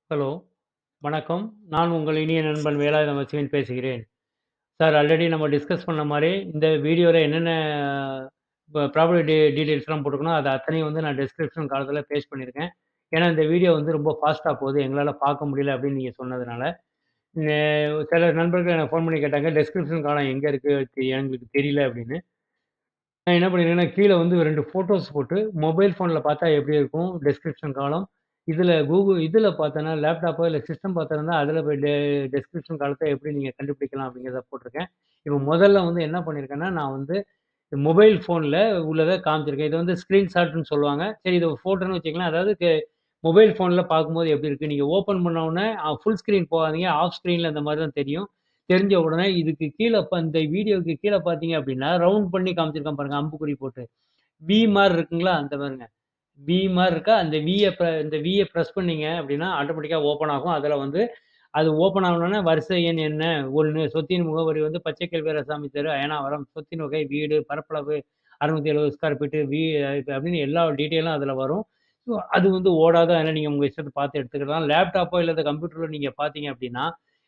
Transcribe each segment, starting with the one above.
Hello. வணக்கம். நான் உங்கள் இனிய நண்பன் வேலாயுதம் வச்சுவின் பேசுகிறேன். சார் ஆல்ரெடி நம்ம டிஸ்கஸ் பண்ண மாரி, இந்த வீடியோல என்னென்ன ப ப்ராப்பர்ட்டி டீ டீட்டெயில்ஸ்லாம் போட்டுருக்கனோ, அத அத்தனையும் வந்து நான் டிஸ்கிரிப்ஷன் காலத்துல பேஸ்ட் பண்ணியிருக்கேன். ஏன்னா, இந்த வீடியோ வந்து ரொம்ப ஃபாஸ்ட்டா போகுது. எங்களால பார்க்க முடியல அப்படின்னு நீங்க சொன்னதுனால. நெ சில நண்பர்கள் எனக்கு ஃபோன் பண்ணி கேட்டாங்க, "டிஸ்கிரிப்ஷன் காலம் எங்க இருக்கு? எங்களுக்கு தெரியல" அப்படின்னு. நான் என்ன பண்ணியிருக்கேன்னா, கீழ வந்து 2 ஃபோட்டோஸ் போட்டு, மொபைல் ஃபோன்ல பார்த்தா எப்படி இருக்கும் டிஸ்கிரிப்ஷன் காலம். இதுல கூகுள் இதுல பார்த்தேன்னா, லேப்டாப்போ இல்ல சிஸ்டம் பார்த்திருந்தா, அதுல போய் டெ டிஸ்கிரிப்ஷன் காலத்த எப்படி நீங்க கண்டுபிடிக்கலாம் அப்படிங்கிறத போட்டிருக்கேன். இப்ப முதல்ல வந்து என்ன பண்ணியிருக்கேன்னா, நான் வந்து மொபைல் ஃபோன்ல உள்ளத காமிச்சிருக்கேன். இத வந்து ஸ்கிரீன்ஷாட்ன்னு சொல்லுவாங்க. சரி இத ஃபோட்டோன்னு வச்சுக்கலாம். அதாவது கெ மொபைல் ஃபோன்ல பார்க்கும்போது எப்படி இருக்கு? நீங்க ஓப்பன் பண்ண உடனே அ ஃபுல் ஸ்க்ரீன் போகாதீங்க. ஆஃப் ஸ்க்ரீன்ல இந்த மாரி தான் தெரியும். தெரிஞ்ச உடனே இதுக்கு கீழ இப்ப இந்த வீடியோக்கு கீழ பார்த்தீங்க அப்படின்னா, ரவுண்ட் பண்ணி காமிச்சிருக்கான் பாருங்க அம்புக்குறி போட்டு. வி மாரி இருக்குங்களா? அந்த பாருங்க. வி மாரி இருக்கா? அந்த விய ப இந்த விய பிரஸ் பண்ணீங்க அப்படின்னா, ஆட்டோமேட்டிக்கா ஓப்பன் ஆகும். அதுல வந்து அது ஓப்பன் ஆனோனே வரிசை எண் என்ன? 1 சொத்தின் முகவரி வந்து பச்சை கல்வீரசாமி தெரு, அயனாவரம். சொத்தின் வகை வீடு, பரப்பளவு 670 ஸ்கொயர் ஃபீட், வி அப்படின்னு எல்லா டீட்டெயிலும் அதுல வரும். ஸோ அது வந்து ஓடாது. அதனால நீங்க உங்க இஷ்டத்துக்கு பார்த்து எடுத்துக்கலாம். லேப்டாப்போ இல்ல கம்ப்யூட்டர்ல நீங்க பார்த்தீங்க அப்படின்னா,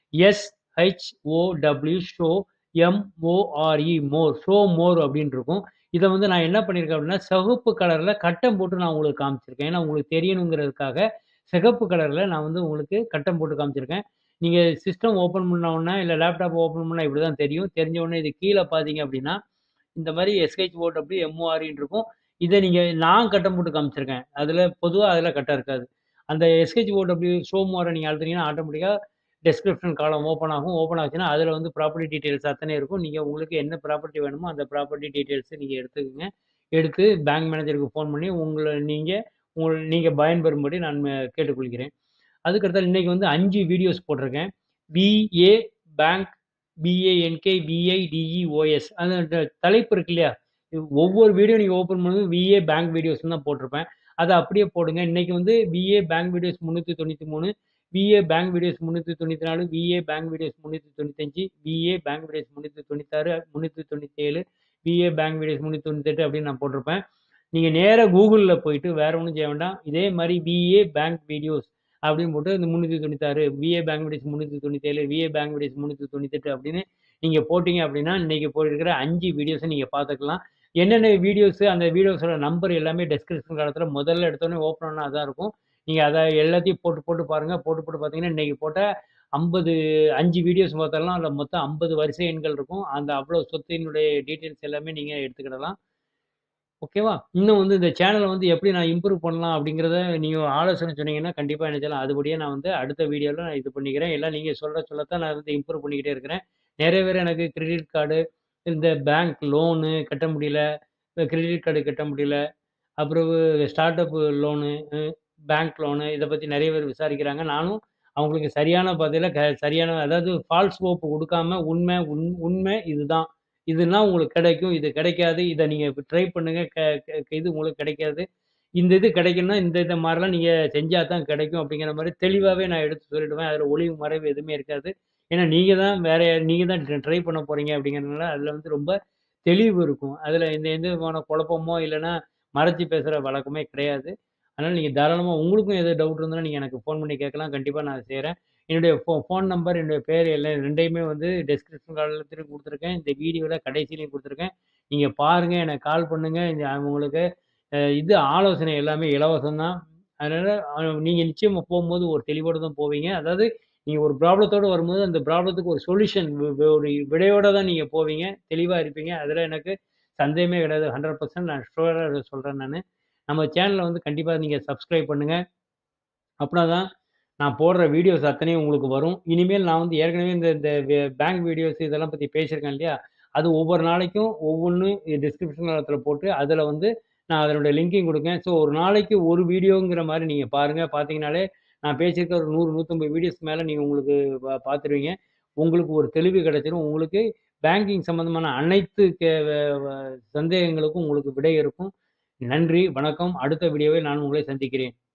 எஸ்-ஹெச்-ஓ-டபிள்யூ ஷோ எம்-ஓ-ஆர்-இ மோர் ஷோ மோர் அப்படின்னு இருக்கும். இத வந்து நான் என்ன பண்ணியிருக்கேன் அப்படின்னா, சிவப்பு கலர்ல கட்டம் போட்டு நான் உங்களுக்கு காமிச்சிருக்கேன். ஏன்னா உங்களுக்கு தெரியணுங்கிறதுக்காக, சிகப்பு கலர்ல நான் வந்து உங்களுக்கு கட்டம் போட்டு காமிச்சிருக்கேன். நீங்க சிஸ்டம் ஓப்பன் பண்ண உடனே, இல்ல லேப்டாப் ஓப்பன் பண்ணா இப்படிதான் தெரியும். தெரிஞ்ச உடனே இது கீழ பார்த்தீங்க அப்படின்னா, இந்த மாரி எஸ்-ஹெச்-ஓ-டபிள்யூ எம்-ஓ-ஆர்-இன்னு இருக்கும். இத நீங்க நான் கட்டம் போட்டு காமிச்சிருக்கேன். அதுல பொதுவா அதுல கட்டம் இருக்காது. அந்த எஸ்-ஹெச்-ஓ-டபிள்யூ ஷோ மோர நீங்க அழுத்துனீங்கன்னா, ஆட்டோமேட்டிக்கா டிஸ்கிரிப்ஷன் காலம் ஓப்பன் ஆகும். ஓப்பன் ஆச்சுன்னா, அதுல வந்து ப்ராப்பர்ட்டி டீட்டெயில்ஸ் அத்தனை இருக்கும். நீங்க உங்களுக்கு என்ன ப்ராப்பர்ட்டி வேணுமோ, அந்த ப்ராப்பர்ட்டி டீட்டெயில்ஸ நீங்க எடுத்துக்கங்க. எடுத்து பேங்க் மேனேஜருக்கு ஃபோன் பண்ணி, உங்கள நீங்க உங்கள நீங்க பயன்பெறும்படி நான் கேட்டுக்கொள்கிறேன். அதுக்கு அடுத்தது இன்னைக்கு வந்து 5 வீடியோஸ் போட்டிருக்கேன். பி-ஏ பேங்க் பி-ஏ-என்-கே பி-ஐ-டி-இ-ஓ-எஸ் அந்த தலைப்பு இருக்கு இல்லையா? ஒவ்வொரு வீடியோ நீங்க ஓப்பன் பண்ணும்போது வி-ஏ பேங்க் வீடியோஸ்ன்னு தான் போட்டிருப்பேன். அத அப்படியே போடுங்க. இன்னைக்கு வந்து V A bank videos 393, V A bank videos 394, V A bank videos 395, V A bank videos 396, 397, V A bank videos 398 அப்படின்னு நான் போட்டிருப்பேன். நீங்க நேரா கூகுள்ல போயிட்டு வேற ஒண்ணும் செய்ய வேண்டாம். இதே மாரி வி-ஏ பேங்க் வீடியோஸ் அப்படின்னு போட்டு இந்த 396, V A bank videos 397, V A bank videos 398 அப்படின்னு நீங்க போட்டீங்க அப்படின்னா, இன்னைக்கு போயிருக்கிற 5 வீடியோஸ நீங்க பார்த்துக்கலாம். என்னென்ன வீடியோஸ் அந்த வீடியோஸோட நம்பர் எல்லாமே டிஸ்கிரிப்ஷன் காலத்துல முதல்ல எடுத்தோனே ஓப்பன் ஆனா அதான் இருக்கும். நீங்க அத எல்லாத்தையும் போட்டு போட்டு பாருங்க. போட்டு போட்டு பார்த்தீங்கன்னா, இன்னைக்கு போட்ட 50 5 வீடியோஸ் பார்த்தாலும் அதுல மொத்தம் 50 வரிசை எண்கள் இருக்கும். அந்த அவ்வளோ சொத்தினுடைய டீட்டெயில்ஸ் எல்லாமே நீங்க எடுத்துக்கிடலாம். ஓகேவா? இன்னும் வந்து இந்த சேனல வந்து எப்படி நான் இம்ப்ரூவ் பண்ணலாம் அப்படிங்கிறத நீங்க ஆலோசனை சொன்னீங்கன்னா, கண்டிப்பா என்ன செய்யலாம். அதுபடியே நான் வந்து அடுத்த வீடியோல நான் இது பண்ணிக்கிறேன். எல்லாம் நீங்க சொல்ல சொல்லத்தான் நான் வந்து இம்ப்ரூவ் பண்ணிக்கிட்டே இருக்கிறேன். நெறைய பேர் எனக்கு கிரெடிட் கார்டு, இந்த பேங்க் லோனு கட்ட முடியல, கிரெடிட் கார்டு கட்ட முடியல, அப்புறம் ஸ்டார்ட் அப் லோனு, அ பேங்க் லோனு இத பத்தி நெறைய பேர் விசாரிக்கிறாங்க. நானும் அவங்களுக்கு சரியான பதில க சரியான அதாவது ஃபால்ஸ் ஹோப் குடுக்காம உண்மை உண் உண்மை இதுதான். இதுனா உங்களுக்கு கிடைக்கும். இது கிடைக்காது. இத நீங்க ட்ரை பண்ணுங்க. க க இது உங்களுக்கு கிடைக்காது. இந்த இது கிடைக்கணும்னா, இந்த இந்த மாரிலாம் நீங்க செஞ்சா தான் கிடைக்கும் அப்படிங்கிற மாரி தெளிவாவே நான் எடுத்து சொல்லிடுவேன். அதுல ஒளிவு மறைவு எதுவுமே இருக்காது. ஏன்னா நீங்க தான் வேற நீங்க தான் ட்ர ட்ரை பண்ண போறீங்க அப்படிங்கிறதுனால, அதுல வந்து ரொம்ப தெளிவு இருக்கும். அதுல எந்த எந்த விதமான குழப்பமோ இல்லன்னா மறைச்சு பேசுற வழக்கமே கிடையாது. அதனால நீங்க தாராளமா உங்களுக்கும் எதாவது டவுட் இருந்தா நீங்க எனக்கு ஃபோன் பண்ணி கேட்கலாம். கண்டிப்பா நான் செய்றேன். என்னுடைய ஃபோ ஃபோன் நம்பர், என்னுடைய பேர் எல்லாம் 2யுமே வந்து டிஸ்கிரிப்ஷன் காலத்திலும் குடுத்துருக்கேன். இந்த வீடியோல கடைசியிலயும் குடுத்துருக்கேன். நீங்க பாருங்க. எனக்கு கால் பண்ணுங்க. இந்த உங்களுக்கு அ இது ஆலோசனை எல்லாமே இலவசம் தான். அதனால அ நீங்க நிச்சயமா போம்போது ஒரு தெளிவோட தான் போவீங்க. அதாவது நீங்க ஒரு ப்ராப்ளத்தோட வரும்போது, அந்த ப்ராப்ளத்துக்கு ஒரு சொல்யூஷன் வ் ஒரு விடையோட தான் நீங்க போவீங்க. தெளிவா இருப்பீங்க. அதுல எனக்கு சந்தேகமே கிடையாது. 100% நான் ஷூரா சொல்றேன் நானு. நம்ம சேனல வந்து கண்டிப்பா நீங்க சப்ஸ்கிரைப் பண்ணுங்க. அப்பனா தான் நான் போடுற வீடியோஸ் அத்தனையும் உங்களுக்கு வரும். இனிமேல் நான் வந்து ஏற்கனவே இந்த இந்த வெ பேங்க் வீடியோஸ் இதெல்லாம் பத்தி பேசியிருக்கேன் இல்லையா? அது ஒவ்வொரு நாளைக்கும் ஒவ்வொன்னு டிஸ்கிரிப்ஷன் காலத்துல போட்டு, அதுல வந்து நான் அதனுடைய லிங்கையும் குடுக்கேன். ஸோ ஒரு நாளைக்கு ஒரு வீடியோங்கிற மாரி நீங்க பாருங்க. பார்த்தீங்கனாலே, நான் பேசியிருக்க ஒரு 100, 150 வீடியோஸ்க்கு மேல நீங்க உங்களுக்கு ப பார்த்துருவீங்க. உங்களுக்கு ஒரு தெளிவு கிடைச்சிரும். உங்களுக்கு பேங்கிங் சம்பந்தமான அனைத்து கே வ வ சந்தேகங்களுக்கும் உங்களுக்கு விடை இருக்கும். நன்றி, வணக்கம். அடுத்த வீடியோவில் நான் உங்களை சந்திக்கிறேன்.